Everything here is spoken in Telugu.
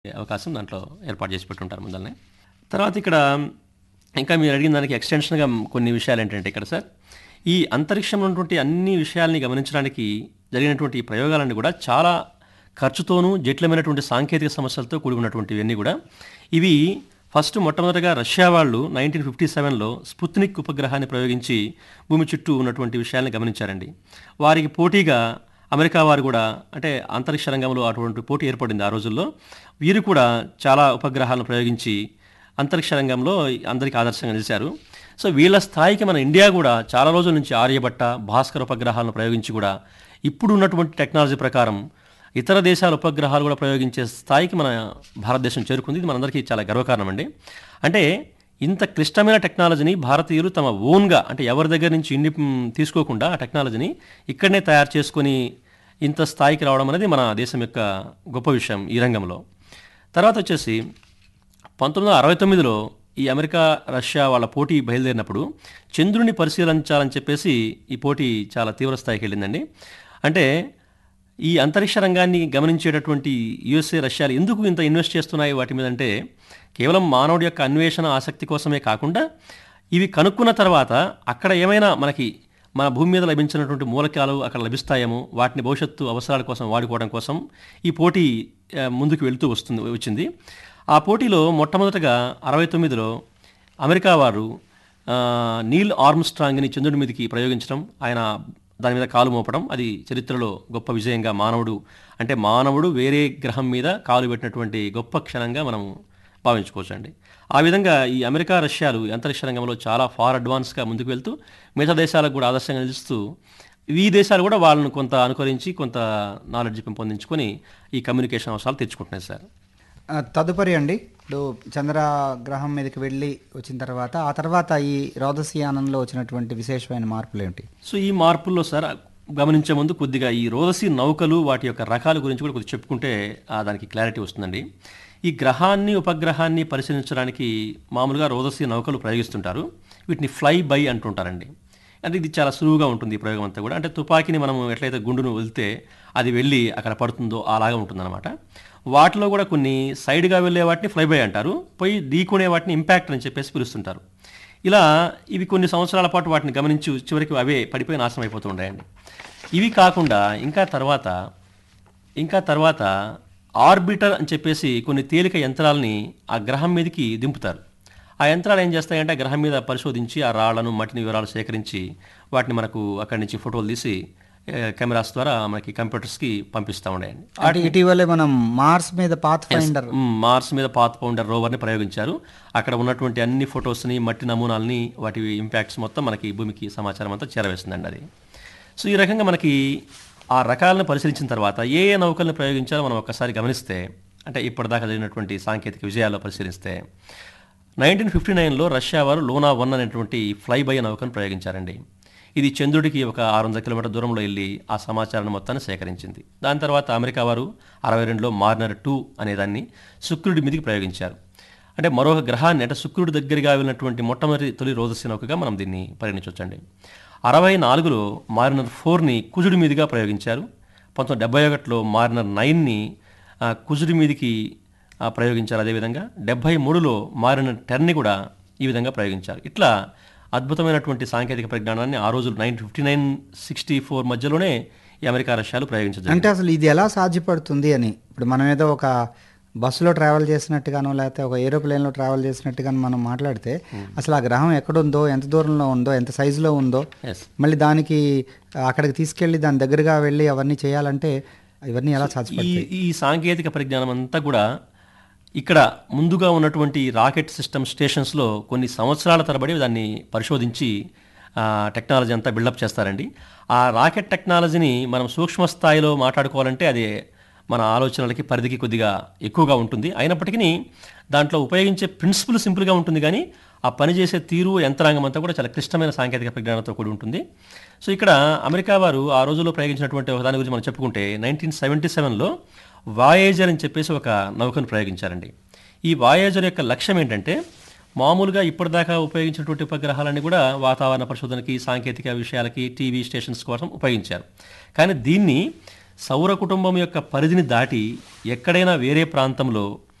అవకాశం దాంట్లో ఏర్పాటు చేసి పెట్టుంటారు ముందరనే తర్వాత ఇక్కడ ఇంకా మీరు అడిగిన దానికి ఎక్స్టెన్షన్గా కొన్ని విషయాలు ఏంటంటే ఇక్కడ సార్ ఈ అంతరిక్షంలో ఉన్నటువంటి అన్ని విషయాల్ని గమనించడానికి జరిగినటువంటి ఈ ప్రయోగాలన్నీ కూడా చాలా ఖర్చుతోనూ జటిలమైనటువంటి సాంకేతిక సమస్యలతో కూడి ఉన్నటువంటివన్నీ కూడా ఇవి ఫస్ట్ మొట్టమొదటిగా రష్యా వాళ్ళు నైన్టీన్ ఫిఫ్టీ సెవెన్లో స్పుత్నిక్ ఉపగ్రహాన్ని ప్రయోగించి భూమి చుట్టూ ఉన్నటువంటి విషయాల్ని గమనించారండి వారికి పోటీగా అమెరికా వారు కూడా అంటే అంతరిక్ష రంగంలో అటువంటి పోటీ ఏర్పడింది ఆ రోజుల్లో వీరు కూడా చాలా ఉపగ్రహాలను ప్రయోగించి అంతరిక్ష రంగంలో అందరికీ ఆదర్శంగా నిలిచారు సో వీళ్ళ స్థాయికి మన ఇండియా కూడా చాలా రోజుల నుంచి ఆర్యభట్ట భాస్కర్ ఉపగ్రహాలను ప్రయోగించి కూడా ఇప్పుడు ఉన్నటువంటి టెక్నాలజీ ప్రకారం ఇతర దేశాల ఉపగ్రహాలు కూడా ప్రయోగించే స్థాయికి మన భారతదేశం చేరుకుంది ఇది మనందరికీ చాలా గర్వకారణం అండి అంటే ఇంత క్లిష్టమైన టెక్నాలజీని భారతీయులు తమ ఓన్గా అంటే ఎవరి దగ్గర నుంచి ఇండి తీసుకోకుండా ఆ టెక్నాలజీని ఇక్కడనే తయారు చేసుకొని ఇంత స్థాయికి రావడం అనేది మన దేశం యొక్క గొప్ప విషయం ఈ రంగంలో తర్వాత వచ్చేసి పంతొమ్మిది వందల అరవై తొమ్మిదిలో ఈ అమెరికా రష్యా వాళ్ళ పోటీ బయలుదేరినప్పుడు చంద్రుని పరిశీలించాలని చెప్పేసి ఈ పోటీ చాలా తీవ్ర స్థాయికి వెళ్ళిందండి అంటే ఈ అంతరిక్ష రంగాన్ని గమనించేటటువంటి యుఎస్ఏ రష్యాలు ఎందుకు ఇంత ఇన్వెస్ట్ చేస్తున్నాయి వాటి మీద అంటే కేవలం మానవుడి యొక్క అన్వేషణ ఆసక్తి కోసమే కాకుండా ఇవి కనుక్కున్న తర్వాత అక్కడ ఏమైనా మనకి మన భూమి మీద లభించినటువంటి మూలకాలు అక్కడ లభిస్తాయేమో వాటిని భవిష్యత్తు అవసరాల కోసం వాడుకోవడం కోసం ఈ పోటీ ఆ, ముందుకు వెళ్తూ వస్తుంది వచ్చింది ఆ పోటీలో మొట్టమొదటగా అరవై తొమ్మిదిలో అమెరికా వారు ఆ, నీల్ ఆర్మ్స్ట్రాంగ్ని చంద్రుడి మీదకి ప్రయోగించడం ఆయన దాని మీద కాలు మోపడం అది చరిత్రలో గొప్ప విజయంగా మానవుడు అంటే మానవుడు వేరే గ్రహం మీద కాలు పెట్టినటువంటి గొప్ప క్షణంగా మనం భావించుకోవచ్చు అండి ఆ విధంగా ఈ అమెరికా రష్యాలు ఈ అంతరిక్ష రంగంలో చాలా ఫార్ అడ్వాన్స్గా ముందుకు వెళ్తూ మిగతా దేశాలకు కూడా ఆదర్శంగా నిలుస్తూ ఈ దేశాలు కూడా వాళ్ళను కొంత అనుకరించి కొంత నాలెడ్జ్ పెంపొందించుకొని ఈ కమ్యూనికేషన్ అవసరాలు తెచ్చుకుంటున్నాయి సార్ ఆ, తదుపరి అండి ఇప్పుడు చంద్రగ్రహం మీదకి వెళ్ళి వచ్చిన తర్వాత ఆ తర్వాత ఈ రోదసియానంలో వచ్చినటువంటి విశేషమైన మార్పులు ఏంటి సో ఈ మార్పుల్లో సార్ గమనించే ముందు కొద్దిగా ఈ రోదసి నౌకలు వాటి యొక్క రకాల గురించి కూడా కొద్దిగా చెప్పుకుంటే ఆ, దానికి క్లారిటీ వస్తుందండి ఈ గ్రహాన్ని ఉపగ్రహాన్ని పరిశీలించడానికి మామూలుగా రోదసి నౌకలు ప్రయోగిస్తుంటారు వీటిని ఫ్లై బై అంటుంటారండి అంటే ఇది చాలా సులువుగా ఉంటుంది ఈ ప్రయోగం అంతా కూడా అంటే తుపాకీని మనం ఎట్లయితే గుండును వెళ్తే అది వెళ్ళి అక్కడ పడుతుందో అలాగా ఉంటుందన్నమాట వాటిలో కూడా కొన్ని సైడ్గా వెళ్ళే వాటిని ఫ్లై బై అంటారు పోయి ఢీకొనే వాటిని ఇంపాక్ట్ అని చెప్పేసి పిలుస్తుంటారు ఇలా ఇవి కొన్ని సంవత్సరాల పాటు వాటిని గమనించి చివరికి అవే పడిపోయి నాశనం అయిపోతూ ఉంటాయండి ఇవి కాకుండా ఇంకా తర్వాత ఇంకా తర్వాత ఆర్బిటర్ అని చెప్పేసి కొన్ని తేలిక యంత్రాలని ఆ గ్రహం మీదకి దింపుతారు ఆ యంత్రాలు ఏం చేస్తాయంటే ఆ గ్రహం మీద పరిశోధించి ఆ రాళ్లను మట్టిని వివరాలు సేకరించి వాటిని మనకు అక్కడి నుంచి ఫోటోలు తీసి ఏ, కెమెరాస్ ద్వారా మనకి కంప్యూటర్స్కి పంపిస్తూ ఉన్నాయండి అంటే ఇటీవలే మనం మార్స్ మీద పాత్ ఫైండర్ మ్, మార్స్ మీద పాత్ పౌండర్ రోవర్ని ప్రయోగించారు అక్కడ ఉన్నటువంటి అన్ని ఫొటోస్ని మట్టి నమూనాలని వాటి ఇంపాక్ట్స్ మొత్తం మనకి భూమికి సమాచారం అంతా చేరవేస్తుందండి అది సో ఈ రకంగా మనకి ఆ రకాలను పరిశీలించిన తర్వాత ఏ ఏ నౌకల్ని ప్రయోగించాలో మనం ఒక్కసారి గమనిస్తే అంటే ఇప్పటిదాకా జరిగినటువంటి సాంకేతిక విజయాల్లో పరిశీలిస్తే నైన్టీన్ ఫిఫ్టీ నైన్లో రష్యా వారు లోనా వన్ అనేటువంటి ఫ్లై బై నౌకను ప్రయోగించారండి ఇది చంద్రుడికి ఒక ఆరు వందల కిలోమీటర్ దూరంలో వెళ్ళి ఆ సమాచారాన్ని మొత్తాన్ని సేకరించింది దాని తర్వాత అమెరికా వారు అరవై రెండులో మార్నర్ టూ అనేదాన్ని శుక్రుడి మీదకి ప్రయోగించారు అంటే మరొక గ్రహాన్ని అంటే శుక్రుడి దగ్గరగా వెళ్ళినటువంటి మొట్టమొదటి తొలి రోజస్సు నౌకగా మనం దీన్ని పరిగణించవచ్చండి అరవై నాలుగులో మార్నర్ ఫోర్ని కుజుడి మీదుగా ప్రయోగించారు పంతొమ్మిది డెబ్బై ఒకటిలో మార్నర్ నైన్ని ఆ, కుజుడి మీదికి ఆ, ప్రయోగించారు అదేవిధంగా డెబ్బై మూడులో మారిన టెన్ని కూడా ఈ విధంగా ప్రయోగించారు ఇట్లా అద్భుతమైనటువంటి సాంకేతిక పరిజ్ఞానాన్ని ఆ రోజు nine fifty nine sixty four మధ్యలోనే ఈ అమెరికా రష్యాలు ప్రయోగించారు అంటే అసలు ఇది ఎలా సాధ్యపడుతుంది అని ఇప్పుడు మనం ఏదో ఒక బస్సులో ట్రావెల్ చేసినట్టుగానో లేకపోతే ఒక ఏరోప్లేన్లో ట్రావెల్ చేసినట్టుగానో మనం మాట్లాడితే అసలు ఆ గ్రహం ఎక్కడుందో ఎంత దూరంలో ఉందో ఎంత సైజులో ఉందో ఎస్ మళ్ళీ దానికి అక్కడికి తీసుకెళ్ళి దాని దగ్గరగా వెళ్ళి అవన్నీ చేయాలంటే ఇవన్నీ ఎలా ఈ సాధ్యపడతాయి ఈ సాంకేతిక పరిజ్ఞానం అంతా కూడా ఇక్కడ ముందుగా ఉన్నటువంటి రాకెట్ సిస్టమ్ స్టేషన్స్లో కొన్ని సంవత్సరాల తరబడి దాన్ని పరిశోధించి ఆ, టెక్నాలజీ అంతా బిల్డప్ చేస్తారండి ఆ రాకెట్ టెక్నాలజీని మనం సూక్ష్మ స్థాయిలో మాట్లాడుకోవాలంటే అది మన ఆలోచనలకి పరిధికి కొద్దిగా ఎక్కువగా ఉంటుంది అయినప్పటికీ దాంట్లో ఉపయోగించే ప్రిన్సిపల్ సింపుల్గా ఉంటుంది కానీ ఆ పనిచేసే తీరు యంత్రాంగం అంతా కూడా చాలా క్లిష్టమైన సాంకేతిక పరిజ్ఞానంతో కూడి ఉంటుంది సో ఇక్కడ అమెరికా వారు ఆ రోజుల్లో ప్రయోగించినటువంటి ఒక దాని గురించి మనం చెప్పుకుంటే నైన్టీన్ సెవెంటీ సెవెన్లో వాయేజర్ అని చెప్పేసి ఒక నౌకను ప్రయోగించారండి ఈ వాయేజర్ యొక్క లక్ష్యం ఏంటంటే మామూలుగా ఇప్పటిదాకా ఉపయోగించినటువంటి ఉపగ్రహాలన్నీ కూడా వాతావరణ పరిశోధనకి సాంకేతిక విషయాలకి టీవీ స్టేషన్స్ కోసం ఉపయోగించారు కానీ దీన్ని సౌర కుటుంబం యొక్క పరిధిని దాటి ఎక్కడైనా వేరే ప్రాంతంలో